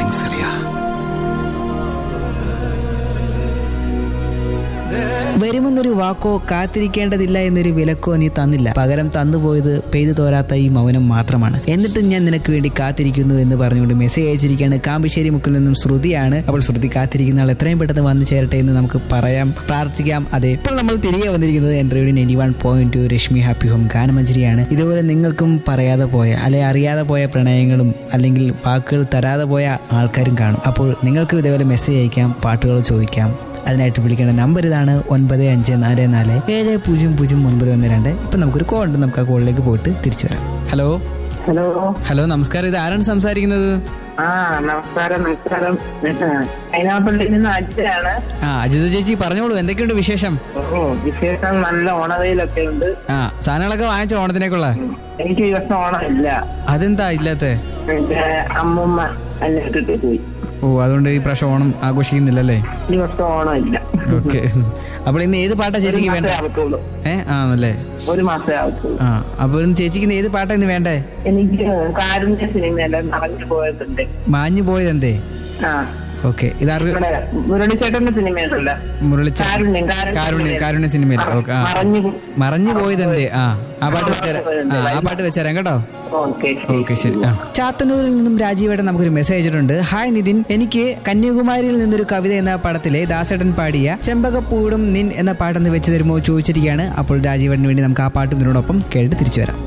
thanks അളിയ വരുമെന്നൊരു വാക്കോ കാത്തിരിക്കേണ്ടതില്ല എന്നൊരു വിലക്കോ നീ തന്നില്ല പകരം തന്നുപോയത് പെയ്തു തോരാത്ത ഈ മൗനം മാത്രമാണ് എന്നിട്ടും ഞാൻ നിനക്ക് വേണ്ടി കാത്തിരിക്കുന്നു എന്ന് പറഞ്ഞുകൊണ്ട് മെസ്സേജ് അയച്ചിരിക്കുകയാണ് കാമ്പിശ്ശേരി മുക്കിൽ നിന്നും ശ്രുതിയാണ് അപ്പോൾ ശ്രുതി കാത്തിരിക്കുന്ന ആൾ എത്രയും പെട്ടെന്ന് വന്നു ചേരട്ടെ എന്ന് നമുക്ക് പറയാം പ്രാർത്ഥിക്കാം അതെ ഇപ്പോൾ നമ്മൾ തിരികെ വന്നിരിക്കുന്നത് എൻ്റെ ninety one point two Reshmi happy home ഗാനമഞ്ജരിയാണ് ഇതുപോലെ നിങ്ങൾക്കും പറയാതെ പോയ അല്ലെ അറിയാതെ പോയ പ്രണയങ്ങളും അല്ലെങ്കിൽ വാക്കുകൾ തരാതെ പോയ ആൾക്കാരും കാണും അപ്പോൾ നിങ്ങൾക്ക് ഇതേപോലെ മെസ്സേജ് അയക്കാം പാട്ടുകൾ ചോദിക്കാം അതിനായിട്ട് വിളിക്കേണ്ട നമ്പർ ഇതാണ് ഒൻപത് അഞ്ച് നാല് നാല് ഏഴ് പൂജ്യം പൂജ്യം ഒൻപത് ഒന്ന് രണ്ട് ഇപ്പം നമുക്കൊരു കോൾ ഉണ്ട് നമുക്ക് ആ കോളിലേക്ക് പോയിട്ട് തിരിച്ചു വരാം ഹലോ ഹലോ ഹലോ നമസ്കാരം ഇത് ആരാണ് സംസാരിക്കുന്നത് ആ നമസ്കാരം നമസ്കാരം കൈനാപ്പള്ളിയിൽ നിന്ന് അച്ഛനാണ് ആ അജിത ചേച്ചി പറഞ്ഞോളൂ എന്തൊക്കെയുണ്ട് വിശേഷം ഓ വിശേഷം നല്ല ഓണവയിലൊക്കെ ഉണ്ട് ആ സാധനങ്ങളൊക്കെ വാങ്ങിച്ചോ ഓണത്തിനേക്കുള്ള എനിക്ക് ഈ വർഷം ഓണം ഇല്ല അതെന്താ ഇല്ലാത്ത എന്റെ അമ്മൂമ്മ എന്നെ ഇട്ടിട്ട് പോയി ഓ അതുകൊണ്ട് ഈ പ്രാവശ്യം ഓണം ആഘോഷിക്കുന്നില്ലല്ലേ ഈ വർഷം ഓണം ഇല്ല ഓക്കെ അപ്പോൾ ഇന്ന് ഏത് പാട്ടാ ഒരു ചേച്ചിക്ക് വേണ്ട മാസേ ആവത്തുള്ളൂ ഏ ആണല്ലേ ഒരു മാസേ ആവത്തുള്ളൂ ആ അപ്പോൾ ഇന്ന് ചേച്ചിക്ക് ഇന്ന് ഏത് പാട്ടാ ഇന്ന് വേണ്ടേ എനിക്ക് കാരുണ്യ സിനിമയല്ല നടന്നു പോയതുണ്ട് മാഞ്ഞു പോയത് എന്തേ ആ ഓക്കെ ഇതാർക്ക് ഇവിടെ മുരളിച്ചേട്ടന്റെ സിനിമയുണ്ടല്ല മുരളിച്ച കാരുണ്യം കാരുണ്യ കാരുണ്യ സിനിമയിൽ ഓക്കെ ആ മറഞ്ഞു മറഞ്ഞു പോയത് എന്തേ ആ ആ പാട്ട് വെച്ചേരാം ആ ആ പാട്ട് വെച്ചേരാം കേട്ടോ ഓക്കെ ഓക്കെ ശരി ആ ചാത്തന്നൂരിൽ നിന്നും രാജീവേട്ടൻ നമുക്കൊരു മെസ്സേജ് അയച്ചിട്ടുണ്ട് ഹായ് നിതിൻ എനിക്ക് കന്യാകുമാരിയിൽ നിന്നൊരു കവിത എന്ന പടത്തിലെ ദാസേട്ടൻ പാടിയ ചെമ്പകപ്പൂടും നിൻ എന്ന പാട്ടൊന്ന് വെച്ച് തരുമോ ചോദിച്ചിരിക്കുകയാണ് അപ്പോൾ രാജീവേട്ടന് വേണ്ടി നമുക്ക് ആ പാട്ടും ഇതിനോടൊപ്പം കേട്ട് തിരിച്ചു വരാം